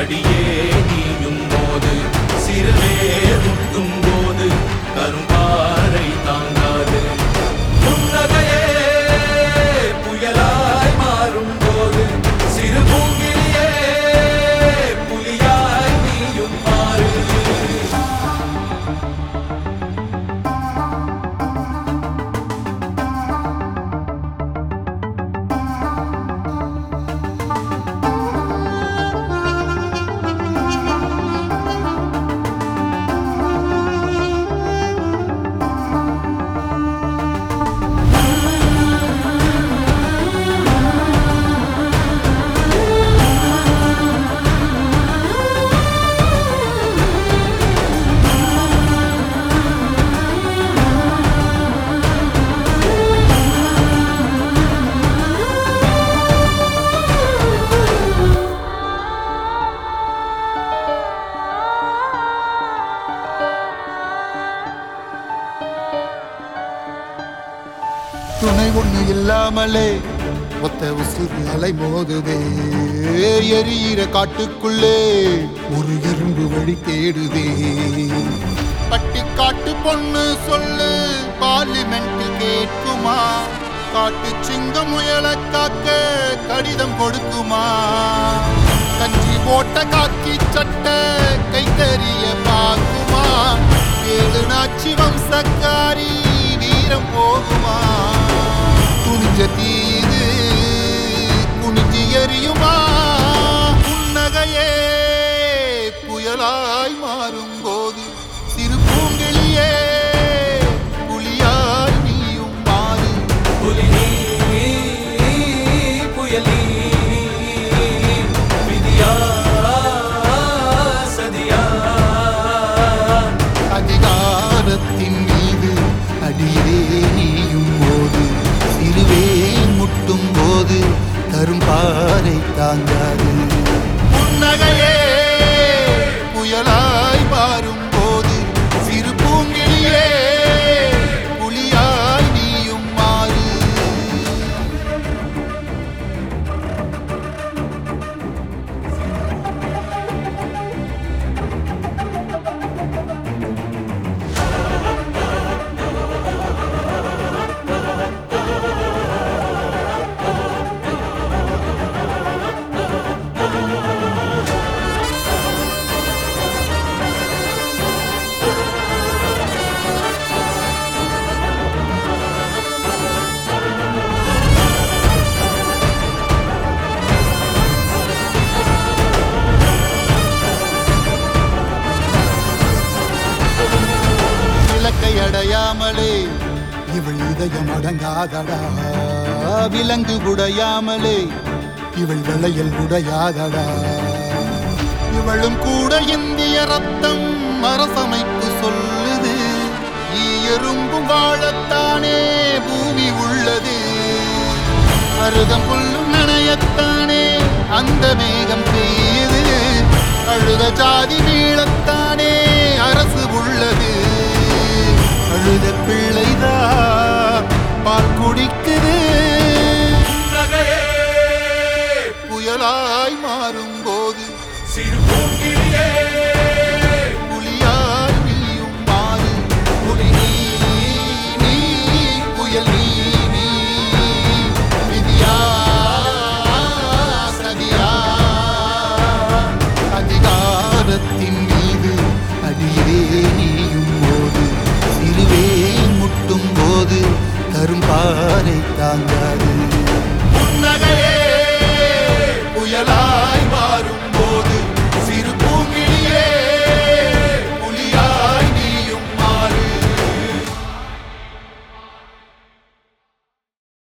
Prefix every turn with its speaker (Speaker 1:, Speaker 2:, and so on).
Speaker 1: அடியே நீயும் போது சிறுவே முட்டும் போது கரும்பாறை தாங்காது புன்னகையே புயலாய் மாறும் போது சிறு பூங்கிலியே புலியாய் நீயும் மாறு
Speaker 2: துணை ஒண்ணு இல்லாமலே ஒத்த உசுறு அலை மோதுதே எரியிற காட்டுக்குள்ளே ஒரு எறும்பு வழி தேடுதே பட்டி காட்டு பொண்ணு சொல்லு பார்லிமெண்ட் கேட்குமா காட்டு சிங்க முயல காக்க கடிதம் கொடுக்குமா கஞ்சி போட்ட காக்கி சட்டை கைத்தறிய பார்க்குமா ஏழு நாச்சி வம்சக்காரி வீரம் போகுமா துணிஞ்ச தீது குனிஞ்சு எரியுமா புன்னகையே புயலாய் மாறும் போது சிறு பூங்கிளியே புலியாய் நீயும் மாறு
Speaker 1: புலி நீ, புயல் நீ, விதியா, சதியா.
Speaker 2: அதிகாரத்தின் மீது அடியே நீயும் போது சிறுவே முட்டும் போது தரும் பாறை தாங்காது புன்னகையே புயலாய் மாறும் போது சிறு பூங்கிலியே புலியாய் நீயும் மாறு இலக்கை அடையாமலே இவள் இதயம் அடங்காதடா விலங்கு உடையாமலே இவள் விளையல் உடையாதடா இவளும் கூட இந்திய ரத்தம் அரசமைப்பு சொல்லுது எறும்பும் வாழத்தானே பூமி உள்ளது அருதம் புல்லும் நனையத்தானே அந்த மேகம் பெய்யுது அழுத ஜாதி மீளத்தானே அரசு உள்ளது அழுத பிள்ளைதான் பால் குடிக்குது
Speaker 1: புன்னகையே,
Speaker 2: புயலாய் மாறும் போது
Speaker 1: சிறு பூங்கிலியே,
Speaker 2: புலியாய் நீயும் மாறு புலி நீ நீ புயல் நீ நீ விதியா சதியா அதிகாரத்தின் மீது அடியே நீயும் போது சிறுவே முட்டும் போது தரும் பாறை தாங்காது
Speaker 1: புன்னகையே,
Speaker 2: புயலாய்